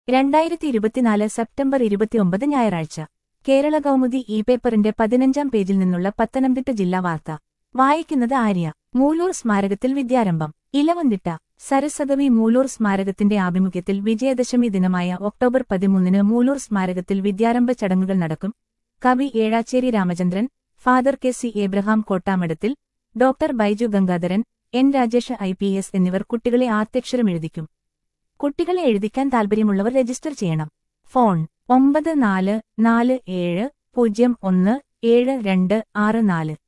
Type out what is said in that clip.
രണ്ടായിരത്തി ഇരുപത്തിനാല് സെപ്റ്റംബർ ഇരുപത്തിയൊമ്പത് ഞായറാഴ്ച കേരള കൗമുദി ഇ പേപ്പറിന്റെ പതിനഞ്ചാം പേജിൽ നിന്നുള്ള പത്തനംതിട്ട ജില്ലാ വാർത്ത വായിക്കുന്നത് ആര്യ മൂലൂർ സ്മാരകത്തിൽ വിദ്യാരംഭം ഇലവന്തിട്ട സരസ്വതവി മൂലൂർ സ്മാരകത്തിന്റെ ആഭിമുഖ്യത്തിൽ വിജയദശമി ദിനമായ ഒക്ടോബർ പതിമൂന്നിന് മൂലൂർ സ്മാരകത്തിൽ വിദ്യാരംഭ ചടങ്ങുകൾ നടക്കും കവി Ezhacheri Ramachandran father K C Abraham കോട്ടാമടത്തിൽ doctor Baiju Gangadharan N Rajesh I P S എന്നിവർ കുട്ടികളെ ആദ്യക്ഷരം എഴുതിക്കും കുട്ടികളെ എഴുതിക്കാൻ താൽപര്യമുള്ളവർ രജിസ്റ്റർ ചെയ്യണം ഫോൺ ഒമ്പത് നാല് നാല് ഏഴ് പൂജ്യം ഒന്ന് ഏഴ് രണ്ട് ആറ് നാല്